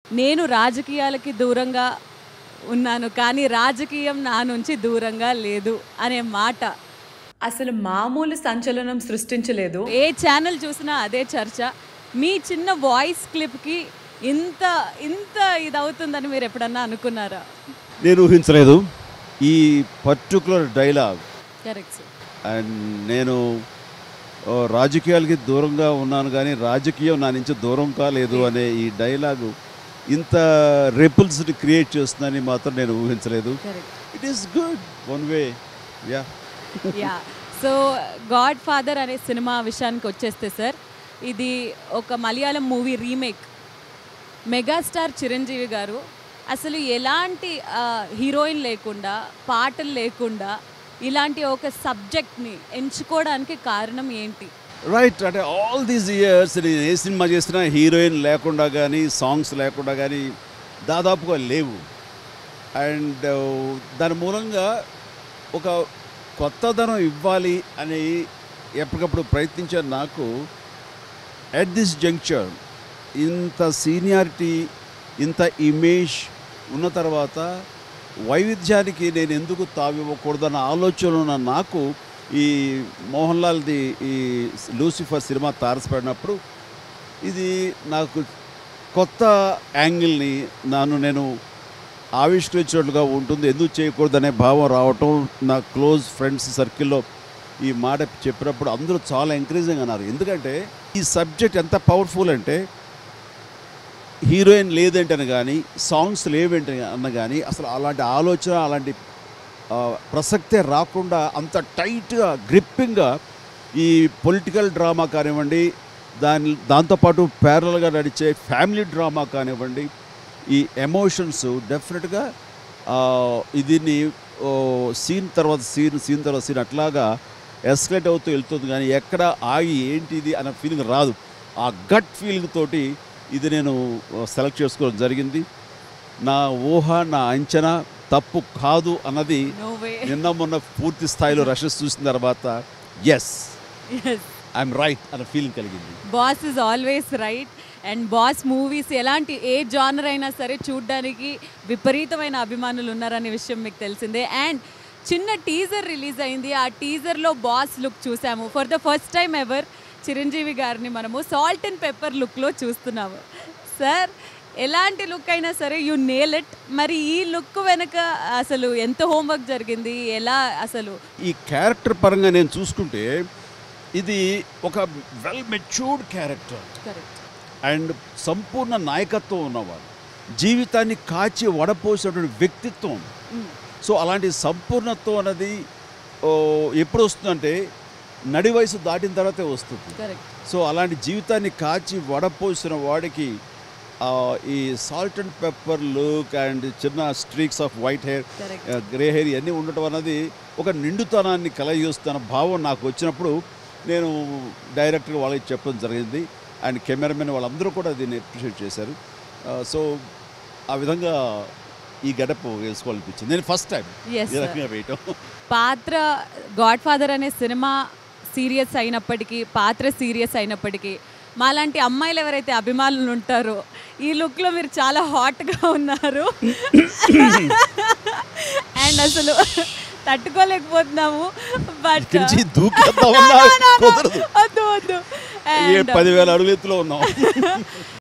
నేను రాజకీయాలకి దూరంగా ఉన్నాను కానీ రాజకీయం నా నుంచి దూరంగా లేదు అనే మాట అసలు మామూలు సంచలనం సృష్టించలేదు ఏ ఛానల్ చూసినా అదే చర్చ మీ చిన్న వాయిస్ క్లిప్కి ఇంత ఇంత ఇది అవుతుందని మీరు ఎప్పుడన్నా అనుకున్నారా నేను ఊహించలేదు ఈ particular dialogue correct sir and నేను ఓ, రాజకీయాలకి దూరంగా ఉన్నాను కానీ రాజకీయం నా నుంచి దూరం కాలేదు అనే ఈ డైలాగు ఇంత రిపుల్స్ని క్రియేట్ చేస్తుందని మాత్రం నేను ఊహించలేదు correct it is good one way ya ya so godfather అనే సినిమా విషయానికి వచ్చేస్తే సార్ ఇది ఒక Malayalam movie remake megastar Chiranjeevi garu అసలు ఎలాంటి ఆ, హీరోయిన్ లేకుండా పాటలు లేకుండా ఇలాంటి ఒక సబ్జెక్ట్ని ఎంచుకోవడానికి కారణం ఏంటి రైట్ అంటే ఆల్ దీస్ ఇయర్స్ నేను ఏ సినిమా చేసినా హీరోయిన్ లేకుండా కానీ సాంగ్స్ లేకుండా కానీ దాదాపుగా లేవు అండ్ దాని మూలంగా ఒక కొత్తదనం ఇవ్వాలి అని ఎప్పటికప్పుడు ప్రయత్నించే నాకు ఎట్ దిస్ జంక్చర్ ఇంత సీనియారిటీ ఇంత ఇమేజ్ ఉన్న తర్వాత వైవిధ్యానికి నేను ఎందుకు తావివ్వకూడదన్న ఆలోచన ఉన్న నాకు ఈ మోహన్ లాల్ది ఈ లూసిఫర్ సినిమా తారసపడినప్పుడు ఇది నాకు కొత్త యాంగిల్ని నన్ను నేను ఆవిష్కరించినట్లుగా ఉంటుంది ఎందుకు చేయకూడదనే భావం రావటం నా క్లోజ్ ఫ్రెండ్స్ సర్కిల్లో ఈ మాట చెప్పినప్పుడు అందరూ చాలా ఎంకరేజింగ్ అన్నారు ఎందుకంటే ఈ సబ్జెక్ట్ ఎంత పవర్ఫుల్ అంటే హీరోయిన్ లేదంటని కానీ సాంగ్స్ లేవేంటి అన్న కానీ అసలు అలాంటి ఆలోచన అలాంటి ఆ, ప్రసక్తే రాకుండా అంత టైట్గా గ్రిప్పింగ్గా ఈ పొలిటికల్ డ్రామా కానివ్వండి దాని దాంతోపాటు ప్యారల్గా నడిచే ఫ్యామిలీ డ్రామా కానివ్వండి ఈ ఎమోషన్స్ డెఫినెట్గా దీన్ని సీన్ తర్వాత సీన్ సీన్ తర్వాత సీన్ అట్లాగా ఎస్కలేట్ అవుతూ వెళ్తుంది కానీ ఎక్కడ ఆగి ఏంటిది అన్న ఫీలింగ్ రాదు ఆ గట్ ఫీలింగ్ తోటి ఇది నేను సెలెక్ట్ చేసుకోవడం జరిగింది నా ఊహ నా అంచనా తప్పు కాదు అన్నది నో వే నిన్న మొన్న పూర్తి స్థాయిలో రషెస్ చూసిన తర్వాత ఎస్ ఐఎమ్ రైట్ అన్న ఫీలింగ్ కలిగింది boss is always right and boss movies ఎలాంటి ఏ జానర్ అయినా సరే చూడడానికి విపరీతమైన అభిమానులు ఉన్నారనే విషయం మీకు తెలిసిందే అండ్ చిన్న టీజర్ రిలీజ్ అయింది ఆ టీజర్లో బాస్ లుక్ చూసాము for the first time ever Chiranjeevi గారిని మనము సాల్ట్ అండ్ పెప్పర్ లుక్లో చూస్తున్నాము సార్ ఎలాంటి లుక్ అయినా సరే యు నేల్ ఇట్ మరి ఈ లుక్ వెనక అసలు ఎంత హోంవర్క్ జరిగింది ఎలా అసలు ఈ క్యారెక్టర్ పరంగా నేను చూసుకుంటే ఇది ఒక well matured character correct and సంపూర్ణ నాయకత్వం ఉన్నవాడు జీవితాన్ని కాచి వడపోసినటువంటి వ్యక్తిత్వం సో అలాంటి సంపూర్ణత్వం అనేది ఓ, ఎప్పుడు వస్తుందంటే నడి వయసు దాటిన తర్వాతే వస్తుంది కరెక్ట్ సో అలాంటి జీవితాన్ని కాచి వడపోసిన వాడికి ఆ, ఈ salt and pepper look and చిన్న streaks of white hair correct grey hair ఇవన్నీ ఉండటం అన్నది ఒక నిండుతనాన్ని కలగజేస్తున్న భావం నాకు వచ్చినప్పుడు నేను డైరెక్టర్ వాళ్ళకి చెప్పడం జరిగింది అండ్ కెమెరామెన్ వాళ్ళందరూ కూడా దీన్ని అప్రిషియేట్ చేశారు సో ఆ విధంగా ఈ గడప వేసుకోవాలనిపించింది నేను ఫస్ట్ టైం Yes, ఈ sir. రకంగా వేయటం పాత్ర గాడ్ ఫాదర్ అనే సినిమా సీరియస్ అయినప్పటికీ పాత్ర సీరియస్ అయినప్పటికీ మాలాంటి అమ్మాయిలు ఎవరైతే అభిమానులు ఉంటారో ఈ లుక్లో మీరు చాలా హాట్గా ఉన్నారు అండ్ అసలు తట్టుకోలేకపోతున్నాము బట్ ఇక్కడి నుంచి దూకేద్దామన్నా కుదరదు వద్దు వద్దు ఏ And, పదివేల అడుగులు ఎత్తులో ఉన్నాం